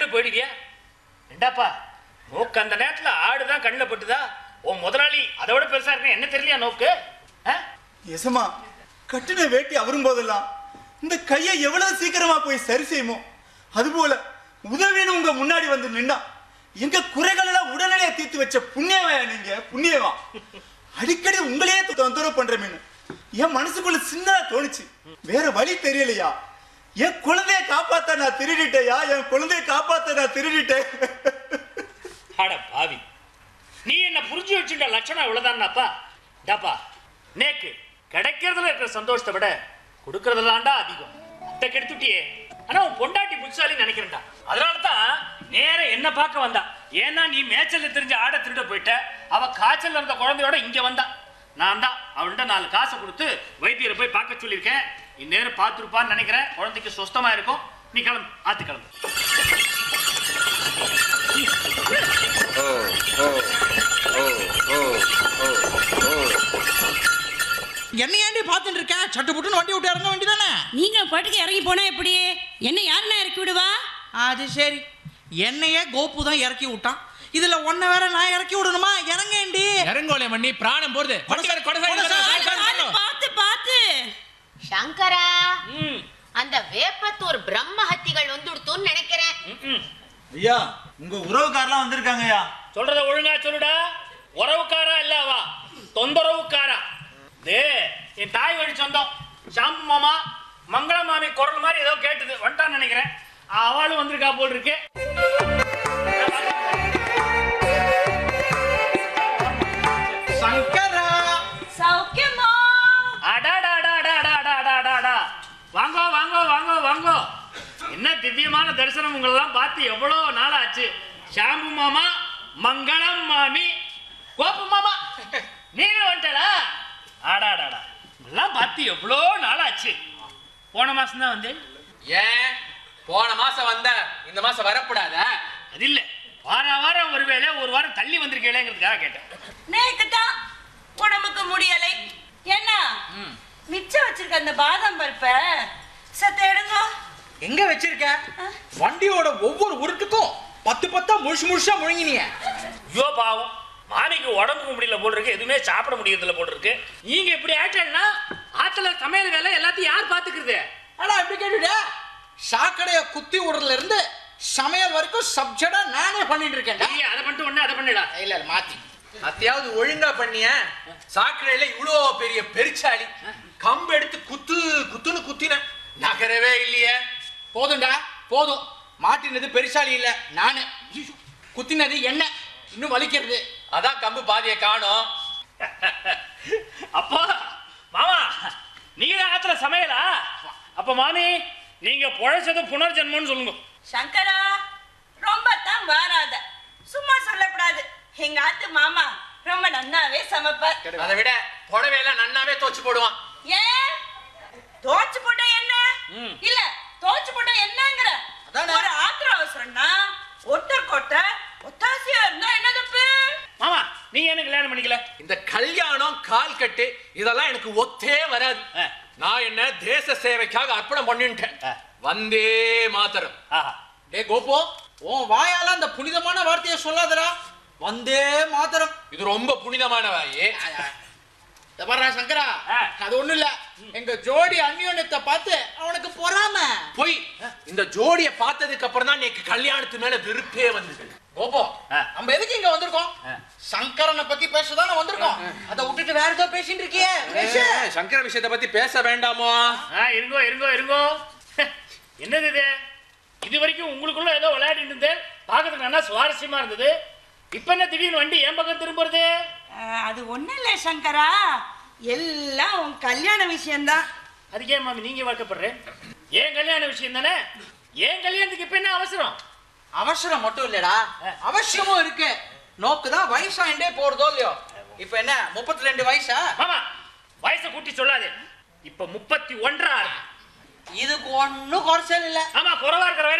கிளம்பி போயிடுவியா என்னடாப்பா நோக்கு அந்த நேரத்துல ஆடுதான் கண்ணில் பட்டுதா உன் முதலாளி அதை விட பெருசா இருக்கு என்ன தெரியலையா நோக்கு ஆ? எசமா கட்டின வேட்டி அவரும் போதெல்லாம் இந்த கையை எவ்வளவு சீக்கிரமா போய் சரி செய்யுமோ அதுபோல உதவின்னு உங்க முன்னாடி வந்து நின்னா எங்க குறைகள் எல்லாம் உடனடியாக தீர்த்து வச்ச புண்ணியவா நீங்க புண்ணியவா அடிக்கடி உங்களையே தொந்தரவு பண்ற மீன் என் மனசுக்குள்ள சின்னதா தோணுச்சு வேற வழி தெரியலையா என் குழந்தைய காப்பாத்த நான் திருடிட்டேயா என் குழந்தைய காப்பாத்த நான் திருடிட்டேன் அட பாவி நீ என்ன புரிஞ்சு வச்சுட்ட லட்சணம் இவ்வளவுதான்னாப்பா டாப்பா நேக்கு கிடைக்கிறதுல இருக்கிற சந்தோஷத்தை விட கொடுக்கறதுலாம்டா அதிகம் அத்தை கெடுத்துட்டியே ஆனா உன் பொண்டாட்டி புட்சாலி நினைக்கிறேன்டா அதனால தான் நேர என்ன பார்க்க வந்தா ஏன்னா நீ மேய்ச்சல்ல தெரிஞ்ச ஆடை திருட போயிட்ட அவ காய்ச்சல் இருந்த குழந்தையோட இங்க வந்தா நான் தான் அவள்கிட்ட நாலு காசை கொடுத்து வைத்தியரை போய் பார்க்க சொல்லியிருக்கேன் இந்நேரம் பார்த்துருப்பான்னு நினைக்கிறேன் குழந்தைக்கு சுஸ்தமா இருக்கும் நீ கிளம்பு ஆத்து கிளம்பு என்ன ஏண்டி பார்த்துட்டு இருக்க சட்டு புட்டுன்னு வண்டி விட்டு இறங்க வேண்டியதானே நீங்க பாட்டுக்கு இறங்கி போனா எப்படி என்ன யாருன்னா இறக்கி விடுவா அது சரி என்னையே கோப்பு தான் இறக்கி விட்டான் இதுல ஒன்ன வேற நான் இறக்கி விடணுமா இறங்கேண்டி இறங்கோலே மண்ணி பிராணம் போறது வண்டி வேற கொடை கொடை சாய் சாய் சாய் பாத்து, பார்த்து பார்த்து சங்கரா ம் அந்த வேப்பத்தூர் பிரம்மஹத்திகள் வந்துடுத்துன்னு நினைக்கிறேன் ம் ஐயா உங்க உறவுக்காரெல்லாம் வந்திருக்காங்க ஐயா சொல்றத ஒழுங்கா சொல்லுடா உறவுக்காரா இல்ல அவா தொந்தரவுக்காரா டே என் தாய் வழி சொந்தம் ஷாம்பு மாமா மங்கள மாமி குரல் மாதிரி ஏதோ கேட்டுது வந்துட்டான்னு நினைக்கிறேன் அவளும் வந்திருக்கா போல் இருக்கு சங்கரா சௌக்கியமா அடாடாடாடாடாடாடாடா வாங்கோ வாங்கோ வாங்கோ வாங்கோ என்ன திவ்யமான தரிசனம் உங்களெல்லாம் பார்த்து எவ்வளோ நாள் ஆச்சு ஷாம்பு மாமா மங்களம் மாமி கோப்பு மாமா நீங்க வந்துட்டா ஆடாடாடா எல்லாம் பார்த்து எவ்வளோ நாள் ஆச்சு போன மாசம் தான் வந்து ஏன் போன மாசம் வந்த இந்த மாசம் வரக்கூடாத அது இல்லை வார வாரம் ஒரு வேளை ஒரு வாரம் தள்ளி வந்திருக்கேங்கிறதுக்காக கேட்டேன் நேக்கு தான் உடம்புக்கு முடியலை என்ன மிச்சம் வச்சிருக்க அந்த பாதாம் பருப்பை சத்த எடுங்க எங்க வச்சிருக்க வண்டியோட ஒவ்வொரு உருட்டுக்கும் பத்து பத்தா முழுசு முழுசா முழுங்கினிய ஐயோ பாவம் மாமிக்கு உடம்புக்கு முடியல போல் இருக்கு எதுவுமே சாப்பிட முடியறதில்ல போல் இருக்கு நீங்க இப்படி ஆட்டல்னா ஆத்துல சமையல் வேலை எல்லாத்தையும் யார் பாத்துக்கிறது ஆனா எப்படி கேட்டுட சாக்கடைய குத்தி விடுறதுல இருந்து சமையல் வரைக்கும் சப்ஜெக்டா நானே பண்ணிட்டு இருக்கேன் இல்லையா அதை பண்ணிட்டு ஒண்ணு அதை பண்ணிடா இல்ல இல்ல மாத்தி அத்தையாவது ஒழுங்கா பண்ணிய சாக்கடையில இவ்வளோ பெரிய பெருச்சாளி கம்பு எடுத்து குத்து குத்துன்னு குத்தின நகரவே இல்லையே போதும்டா போதும் மாட்டினது பெருசாலி இல்ல நானு குத்தினது என்ன இன்னும் வலிக்கிறது அதான் கம்பு பாதியை காணோம் அப்போ மாமா நீங்க தான் ஆத்துல சமையலா அப்ப மாமி நீங்க பொழைச்சது புனர்ஜென்மம்னு சொல்லுங்க சங்கரா ரொம்ப தான் வாராத சும்மா சொல்லக்கூடாது எங்க ஆத்து மாமா ரொம்ப நன்னாவே சமைப்பார் அதை விட புடவையெல்லாம் நன்னாவே தோச்சு போடுவான் ஏன் தோச்சு போட்டா என்ன ம். இல்ல தோச்சு போட்டா என்னங்கிற அதானே. ஒரு ஆத்திர அவசரம்னா ஒட்டர் கொட்டை ஒத்தாசியா இருந்தா என்ன தப்பு மாமா நீங்க என்ன கல்யாணம் பண்ணிக்கல இந்த கல்யாணம் கால் கட்டு இதெல்லாம் எனக்கு ஒத்தே வராது ஆ. நான் என்ன தேச சேவைக்காக அர்ப்பணம் பண்ணிட்டேன் ஆ. வந்தே மாத்தரம் ஆஹா டே கோபோ உன் வாயால அந்த புனிதமான வார்த்தையை சொல்லாதடா வந்தே மாத்திரம் இது ரொம்ப புனிதமான வாயே வர்றா சங்கரா ஆ. அது ஒண்ணும் இல்ல எங்க ஜோடி அந்யோன்யத்தை பார்த்து அவனுக்கு பொறாம போய் இந்த ஜோடியை பார்த்ததுக்கு அப்புறம் தான் எனக்கு கல்யாணத்து மேல வெறுப்பே வந்தது கோபோ ஆ. நம்ம எதுக்கு இங்க வந்திருக்கோம் ஆ. சங்கரனை பத்தி பேசதானே வந்திருக்கோம் அதை விட்டுட்டு வேற ஏதோ பேசிட்டு இருக்கியே பேசு சங்கர விஷயத்தை பத்தி பேச வேண்டாமோ ஆ இருங்கோ இருங்கோ இருங்கோ என்னது இது இது வரைக்கும் உங்களுக்குள்ள ஏதோ விளையாடிட்டு இருந்தேன் பார்க்கறதுக்கு நல்லா சுவாரஸ்யமா இருந்தது இப்ப என்ன திடீர்னு வண்டி என் பக்கம் திரும்புறது அஹ், அது ஒண்ணும் இல்ல சங்கரா எல்லாம் உன் கல்யாண விஷயம்தான் அதுக்கே மாமி நீங்க வாக்கப்படுறேன் ஏன் கல்யாண விஷயம் தானே ஏன் கல்யாணத்துக்கு இப்ப என்ன அவசரம் அவசரம் மட்டும் இல்லடா அவசியமும் இருக்கு நோக்கு தான் வயசாயிண்டே போறதோ இல்லையோ இப்ப என்ன முப்பத்தி ரெண்டு வயசா மாமா வயசை கூட்டி சொல்லாதே இப்ப முப்பத்தி ஒன்றா இருக்கு இதுக்கு ஒன்னும் குறைச்சல் இல்ல ஆமா குறவா இருக்கிற